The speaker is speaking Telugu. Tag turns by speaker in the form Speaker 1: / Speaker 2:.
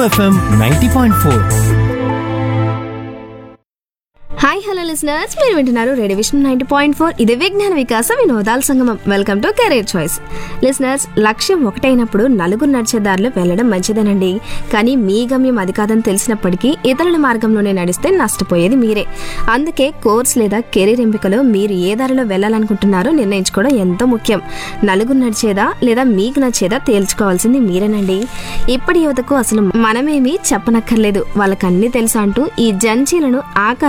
Speaker 1: FM ninety point four
Speaker 2: hi hello listeners మీరు వింటున్నారు radio vision ninety point four ఇది విజ్ఞాన వికాస వినోదాల సంగమం welcome to career choice listeners లక్ష్యం ఒకటైనప్పుడు నలుగురు నడిచే దారిలో వెళ్ళడం మంచిదేనండి కానీ మీ గమ్యం అది కాదని తెలిసినప్పటికీ ఇతరుల మార్గంలోనే నడిస్తే నష్టపోయేది మీరే అందుకే కోర్స్ లేదా కెరీర్ ఎంపికలో మీరు ఏ దారిలో వెళ్ళాలనుకుంటున్నారో నిర్ణయించుకోవడం ఎంతో ముఖ్యం నలుగురు నడిచేదా లేదా మీకు నచ్చేదా తేల్చుకోవాల్సింది మీరేనండి ఇప్పటి యువతకు అసలు మనమేమీ చెప్పనక్కర్లేదు వాళ్ళకన్నీ తెలుసా అంటూ ఈ జంచీలను ఆకాశ